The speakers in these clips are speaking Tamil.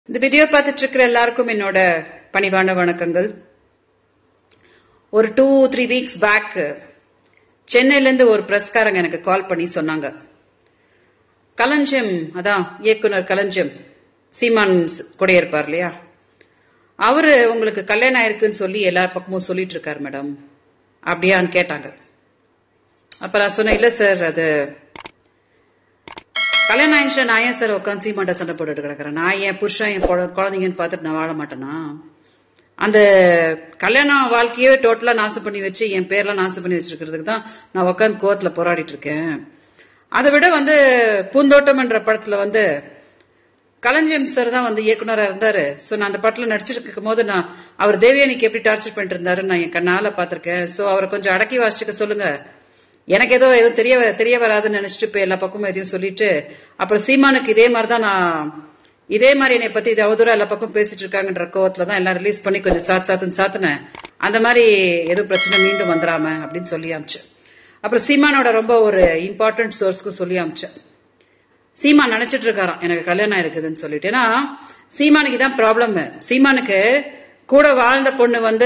இந்த வீடியோ பார்த்துட்டு இருக்கிற எல்லாருக்கும் என்னோட பணிவான வணக்கங்கள் ஒரு டூ த்ரீ வீக்ஸ் பேக் சென்னையில இருந்து ஒரு பிரஸ்காரங்க எனக்கு கால் பண்ணி சொன்னாங்க கலஞ்சம் அதான் இயக்குனர் கலஞ்சம் சீமான் கூட இருப்பார் இல்லையா அவரு உங்களுக்கு கல்யாணம் ஆயிருக்குன்னு சொல்லி எல்லா பக்கமும் சொல்லிட்டு இருக்காரு மேடம் அப்படியான்னு கேட்டாங்க அப்ப நான் சொன்னேன் இல்ல சார் அது கல்யாணம் ஆயிடுச்சு நான் ஏன் சார் உட்காந்து சீமாட்ட சண்டை போட்டுட்டு கிடக்குறேன் நான் என் புருஷன் என் குழ- குழந்தைங்கன்னு பார்த்துட்டு நான் வாழ மாட்டேனா அந்த கல்யாணம் வாழ்க்கையே டோட்டலா நாசம் பண்ணி வச்சு என் பேர்லாம் நாசம் பண்ணி வச்சிருக்கிறதுக்கு தான் நான் உட்காந்து கோவத்துல போராடிட்டு இருக்கேன் அதை விட வந்து பூந்தோட்டம் என்ற படத்துல வந்து கலஞ்சியம் சார் தான் வந்து இயக்குனரா இருந்தாரு சோ நான் அந்த படத்துல நடிச்சிட்டு இருக்கும் போது நான் அவர் தேவயானிக்கு எப்படி டார்ச்சர் பண்ணிட்டு இருந்தாரு நான் என் கண்ணால பாத்திருக்கேன் சோ அவரை கொஞ்சம் அடக்கி வாசிச்சுக்க சொல்லுங்க எனக்கு ஏதோ எதுவும் தெரிய தெரிய வராதுன்னு நினைச்சிட்டு போய் எல்லா பக்கமும் எதையும் சொல்லிட்டு அப்புறம் சீமானுக்கு இதே மாதிரி தான் நான் இதே மாதிரி என்னை பத்தி இது அவதூறா எல்லா பக்கம் பேசிட்டு இருக்காங்கன்ற கோவத்துல தான் எல்லாம் ரிலீஸ் பண்ணி கொஞ்சம் சாத்து சாத்துன்னு சாத்துனேன் அந்த மாதிரி எதுவும் பிரச்சனை மீண்டும் வந்துடாம அப்படின்னு சொல்லி அமிச்சேன் அப்புறம் சீமானோட ரொம்ப ஒரு இம்பார்ட்டன்ட் சோர்ஸ்க்கு சொல்லி அமிச்சேன் சீமா நினைச்சிட்டு இருக்காராம் எனக்கு கல்யாணம் இருக்குதுன்னு சொல்லிட்டு ஏன்னா சீமானுக்கு தான் ப்ராப்ளம் சீமானுக்கு கூட வாழ்ந்த பொண்ணு வந்து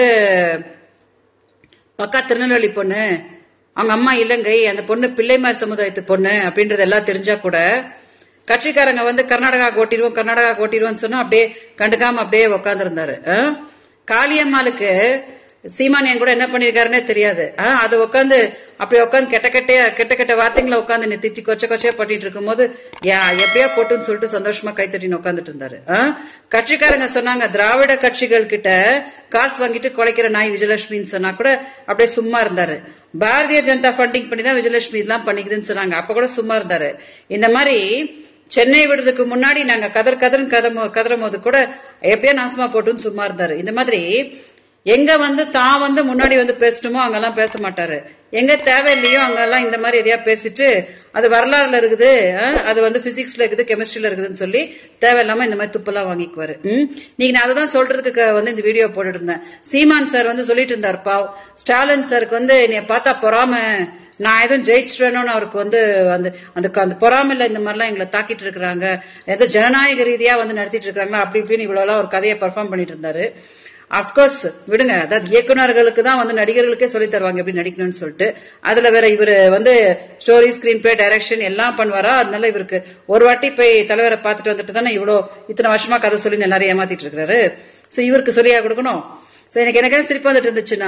பக்கா திருநெல்வேலி பொண்ணு அவங்க அம்மா இலங்கை அந்த பொண்ணு பிள்ளைமார் சமுதாயத்து பொண்ணு அப்படின்றது எல்லாம் தெரிஞ்சா கூட கட்சிக்காரங்க வந்து கர்நாடகா கோட்டிடுவோம் கர்நாடகா கோட்டிடுவோம்னு சொன்னா அப்படியே கண்டுக்காம அப்படியே உட்காந்துருந்தாரு காளியம்மாளுக்கு சீமான் என் கூட என்ன பண்ணிருக்காருன்னே தெரியாது ஆ, அது உட்காந்து அப்படி உட்காந்து கெட்ட கெட்ட கெட்ட கெட்ட வார்த்தைங்களை உட்காந்து நீ திட்டி கொச்ச கொச்சையா பண்ணிட்டு இருக்கும்போது யா எப்படியா போட்டுன்னு சொல்லிட்டு சந்தோஷமா கைத்தட்டின்னு உட்காந்துட்டு இருந்தாரு ஆ, கட்சிக்காரங்க சொன்னாங்க திராவிட கட்சிகள் கிட்ட காசு வாங்கிட்டு குலைக்கிற நாய் விஜயலட்சுமின்னு சொன்னா கூட அப்படியே சும்மா இருந்தாரு பாரதிய ஜனதா ஃபண்டிங் பண்ணி தான் விஜயலட்சுமி இதெல்லாம் பண்ணிக்குதுன்னு சொன்னாங்க அப்ப கூட சும்மா இருந்தாரு இந்த மாதிரி சென்னை விடுறதுக்கு முன்னாடி நாங்க கதர் கதர்னு கதமோ கதறும் போது கூட எப்படியா நாசமா போட்டுன்னு சும்மா இருந்தாரு இந்த மாதிரி எங்க வந்து தான் வந்து முன்னாடி வந்து பேசணுமோ அங்கெல்லாம் பேச மாட்டாரு எங்க தேவையில்லையோ அங்கெல்லாம் இந்த மாதிரி எதையா பேசிட்டு அது வரலாறுல இருக்குது அஹ், அது வந்து பிசிக்ஸ்ல இருக்குது கெமிஸ்ட்ரியில இருக்குதுன்னு சொல்லி தேவையில்லாம இந்த மாதிரி துப்பெல்லாம் வாங்கிக்குவாரு ம்? நீங்க நான் அதை தான் சொல்றதுக்கு க- வந்து இந்த வீடியோ போட்டுட்டு இருந்தேன் சீமான் சார் வந்து சொல்லிட்டு இருந்தார் பாவ் ஸ்டாலின் சாருக்கு வந்து என்னைய பார்த்தா பொறாம நான் எதுவும் ஜெயிச்சிட்டேனோன்னு அவருக்கு வந்து அந்த அந்த அந்த பொறாமையில இந்த மாதிரிலாம் எங்களை தாக்கிட்டு இருக்கிறாங்க ஏதோ ஜனநாயக ரீதியா வந்து நடத்திட்டு இருக்காங்களா அப்படி இப்படின்னு இவ்வளவு ஒரு கதையை பர்ஃபார்ம் பண்ணிட்டு இருந்தாரு அப்கோர்ஸ் விடுங்க அதாவது இயக்குனர்களுக்கு தான் வந்து நடிகர்களுக்கே சொல்லி தருவாங்க எப்படி நடிக்கணும்னு சொல்லிட்டு அதுல வேற இவரு வந்து ஸ்டோரி ஸ்கிரீன் பிளே டைரக்ஷன் எல்லாம் பண்ணுவாரா அதனால இவருக்கு ஒரு வாட்டி போய் தலைவரை பார்த்துட்டு வந்துட்டு தானே இவ்வளோ இத்தனை வருஷமா கதை சொல்லி எல்லாரும் ஏமாத்திட்டு இருக்காரு சோ இவருக்கு சொல்லியா கொடுக்கணும் சோ எனக்கு எனக்கு என்ன சிரிப்பு வந்துட்டு இருந்துச்சுன்னா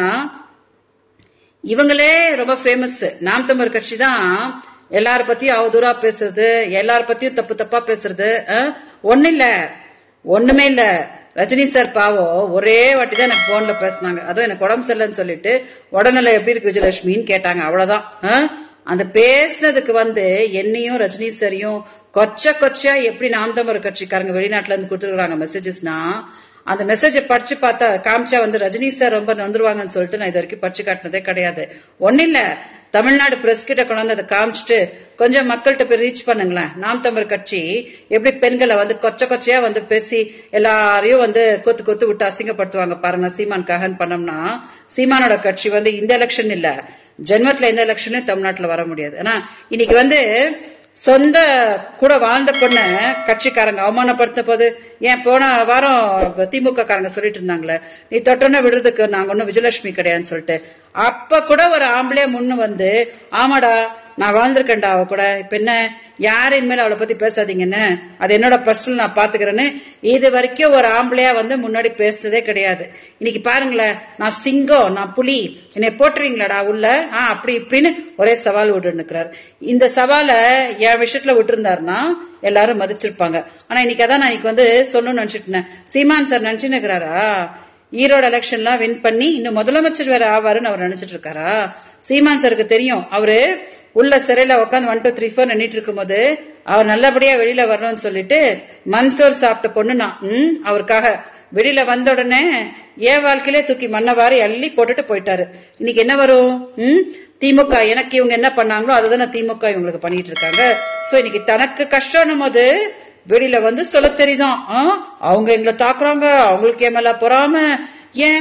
இவங்களே ரொம்ப ஃபேமஸ் நாம் தமிழர் கட்சி தான் எல்லார பத்தியும் அவதூறா பேசுறது எல்லார பத்தியும் தப்பு தப்பா பேசுறது அஹ், ஒண்ணு இல்ல ஒண்ணுமே இல்ல ரஜினி சார் பாவம் ஒரே வாட்டி தான் எனக்கு போன்ல பேசினாங்க அதுவும் எனக்கு உடம்பு சரியில்லைன்னு சொல்லிட்டு உடல்நிலை எப்படி இருக்கு விஜயலட்சுமின்னு கேட்டாங்க அவ்வளவுதான் அஹ், அந்த பேசுனதுக்கு வந்து என்னையும் ரஜினி சாரையும் கொச்ச கொச்சையா எப்படி நாம் தமிழர் கட்சிக்காரங்க வெளிநாட்டுல இருந்து கொடுத்துருக்காங்க மெசேஜஸ்னா அந்த மெசேஜை படிச்சு பார்த்தா காமிச்சா வந்து ரஜினி சார் ரொம்ப நொந்துருவாங்கன்னு சொல்லிட்டு நான் இது வரைக்கும் படிச்சு காட்டினதே கிடையாது ஒன்னும் இல்ல தமிழ்நாடு பிரஸ் கிட்ட கொண்டாந்து அதை காமிச்சிட்டு கொஞ்சம் மக்கள்கிட்ட போய் ரீச் பண்ணுங்களேன் நாம் தமிழ் கட்சி எப்படி பெண்களை வந்து கொச்ச கொச்சையா வந்து பேசி எல்லாரையும் வந்து கொத்து கொத்து விட்டு அசிங்கப்படுத்துவாங்க பாருங்க சீமான்காகன்னு பண்ணோம்னா சீமானோட கட்சி வந்து இந்த எலெக்ஷன் இல்ல ஜென்மத்துல எந்த எலெக்ஷனும் தமிழ்நாட்டுல வர முடியாது ஆனா இன்னைக்கு வந்து சொந்த கூட வாழ்ந்த பொண்ண கட்சிக்காரங்க அவமானப்படுத்த போது ஏன் போன வாரம் திமுக காரங்க சொல்லிட்டு இருந்தாங்களே நீ தொட்டோன்னு விடுறதுக்கு நாங்க ஒன்னும் விஜயலட்சுமி கிடையாதுன்னு சொல்லிட்டு அப்ப கூட ஒரு ஆம்பளையா முன்னு வந்து ஆமாடா நான் வாழ்ந்திருக்கேன்டா அவ கூட இப்ப என்ன யாரு இனிமேல் அவளை பத்தி பேசாதீங்கன்னு அது என்னோட பர்சனல் நான் பாத்துக்கிறேன்னு இது வரைக்கும் ஒரு ஆம்பளையா வந்து முன்னாடி பேசுனதே கிடையாது இன்னைக்கு பாருங்களேன் நான் சிங்கம் நான் புலி என்னை போட்டுறீங்களாடா உள்ள ஆ அப்படி இப்படின்னு ஒரே சவால் விட்டுருக்கிறார் இந்த சவாலை என் விஷயத்துல விட்டுருந்தாருன்னா எல்லாரும் மதிச்சிருப்பாங்க ஆனா இன்னைக்கு அதான் நான் இன்னைக்கு வந்து சொல்லணும்னு நினைச்சிட்டு சீமான் சார் நினைச்சுன்னு இருக்கிறாரா ஈரோடு எலெக்ஷன்லாம் வின் பண்ணி இன்னும் முதலமைச்சர் வேற ஆவாருன்னு அவர் நினைச்சிட்டு இருக்காரா சீமான் சாருக்கு தெரியும் அவரு உள்ள சிறையில உட்காந்து ஒன் டூ த்ரீ ஃபோர் நின்றுட்டு இருக்கும்போது அவர் நல்லபடியா வெளியில வரணும்னு சொல்லிட்டு மன்சோர் சாப்பிட்ட பொண்ணு நான் ம், அவருக்காக வெளியில வந்த உடனே என் வாழ்க்கையிலே தூக்கி மண்ணை வாரி அள்ளி போட்டுட்டு போயிட்டாரு இன்னைக்கு என்ன வரும் ம்? திமுக எனக்கு இவங்க என்ன பண்ணாங்களோ அதுதானே திமுக இவங்களுக்கு பண்ணிட்டு இருக்காங்க சோ இன்னைக்கு தனக்கு கஷ்டம்னும் போது வெளியில வந்து சொல்ல தெரியுதான் ஆ? அவங்க எங்களை தாக்குறாங்க அவங்களுக்கு என் மேல பொறாம ஏன்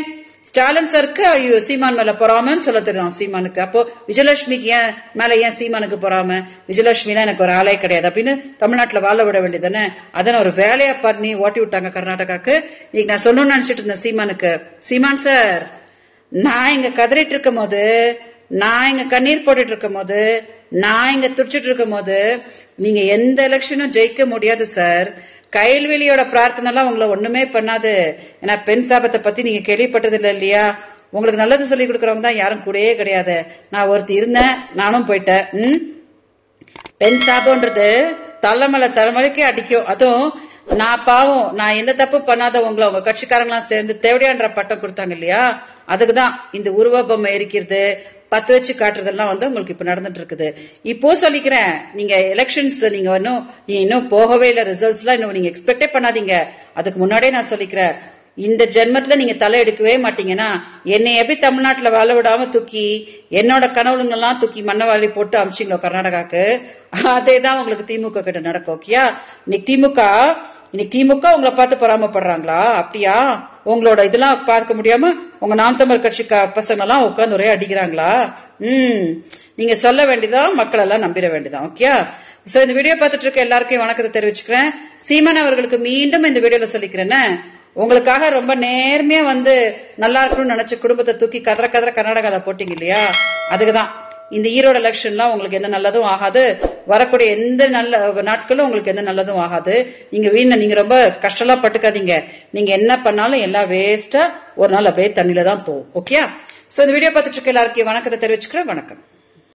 ஸ்டாலின் சருக்கு ஐயோ சீமான் மேல பொறாமன்னு சொல்ல தெரியும் சீமானுக்கு அப்போ விஜயலட்சுமிக்கு ஏன் மேல ஏன் சீமானுக்கு பொறாம விஜயலட்சுமிலாம் எனக்கு ஒரு ஆளே கிடையாது அப்படின்னு தமிழ்நாட்டுல வாழ விட வேண்டியதானே அதனை ஒரு வேலையா பண்ணி ஓட்டி விட்டாங்க கர்நாடகாக்கு இன்னைக்கு நான் சொல்லணும்னு நினைச்சிட்டு இருந்தேன் சீமானுக்கு சீமான் சார் நான் இங்க கதறிட்டு இருக்கும் போது நான் இங்க கண்ணீர் போட்டுட்டு இருக்கும் போது நான் இங்க துடிச்சிட்டு இருக்கும் போது நீங்க எந்த எலெக்ஷனும் ஜெயிக்க முடியாது சார் கைல்வெளியோட பிரார்த்தனை எல்லாம் உங்களை ஒண்ணுமே பண்ணாது ஏன்னா பெண் சாபத்தை பத்தி நீங்க கேள்விப்பட்டது இல்ல இல்லையா உங்களுக்கு நல்லது சொல்லி கொடுக்கறவங்க தான் யாரும் கூடயே கிடையாது நான் ஒருத்தி இருந்தேன் நானும் போயிட்டேன் ம் பெண் சாபம்ன்றது தலைமலை தலைமலைக்கு அடிக்கும் அதுவும் நான் பாவம் நான் எந்த தப்பும் பண்ணாத உங்களை உங்க கட்சிக்காரங்களாம் சேர்ந்து தேவடியான்ற பட்டம் கொடுத்தாங்க இல்லையா அதுக்குதான் இந்த உருவ பொம்மை எரிக்கிறது பத்து வச்சு காட்டுறதெல்லாம் வந்து உங்களுக்கு இப்ப நடந்துட்டு இருக்குது இப்போ சொல்லிக்கிறேன் நீங்க எலெக்ஷன்ஸ் நீங்க இன்னும் நீங்க இன்னும் போகவே இல்லை ரிசல்ட்ஸ் எல்லாம் இன்னும் நீங்க எக்ஸ்பெக்டே பண்ணாதீங்க அதுக்கு முன்னாடியே நான் சொல்லிக்கிறேன் இந்த ஜென்மத்துல நீங்க தலை எடுக்கவே மாட்டீங்கன்னா என்னை எப்படி தமிழ்நாட்டுல வாழ விடாம தூக்கி என்னோட கனவுலங்கெல்லாம் தூக்கி மண்ணவாளி போட்டு அமிச்சிங்களோ கர்நாடகாக்கு அதே தான் உங்களுக்கு திமுக கிட்ட நடக்கும் ஓகேயா இன்னைக்கு திமுக இன்னைக்கு திமுக உங்களை பார்த்து பொறாமப்படுறாங்களா அப்படியா உங்களோட இதெல்லாம் பார்க்க முடியாம உங்க நாம் தமிழ் கட்சி பசங்க எல்லாம் உட்கார்ந்து ஒரே அடிக்கிறாங்களா ம் நீங்க சொல்ல வேண்டியதான் மக்கள் எல்லாம் நம்பிட வேண்டியதான் ஓகே சோ இந்த வீடியோ பார்த்துட்டு இருக்க எல்லாருக்கும் வணக்கத்தை தெரிவிச்சுக்கிறேன் சீமன் அவர்களுக்கு மீண்டும் இந்த வீடியோல சொல்லிக்கிறேன்னு உங்களுக்காக ரொம்ப நேர்மையா வந்து நல்லா இருக்கணும்னு நினைச்ச குடும்பத்தை தூக்கி கதற கதற கர்நாடகால போட்டீங்க இல்லையா அதுக்குதான் இந்த ஈரோடு எலெக்ஷன்லாம் உங்களுக்கு எந்த நல்லதும் ஆகாது வரக்கூடிய எந்த நல்ல நாட்களும் உங்களுக்கு எந்த நல்லதும் ஆகாது நீங்க வீண நீங்க ரொம்ப கஷ்டம்லாம் பட்டுக்காதீங்க நீங்க என்ன பண்ணாலும் எல்லாம் வேஸ்டா ஒரு நாள் அப்படியே தண்ணியில தான் போகும் ஓகே சோ இந்த வீடியோ பார்த்துட்டு இருக்க எல்லாருக்கும் வணக்கத்தை தெரிவிச்சுக்கிறேன் வணக்கம்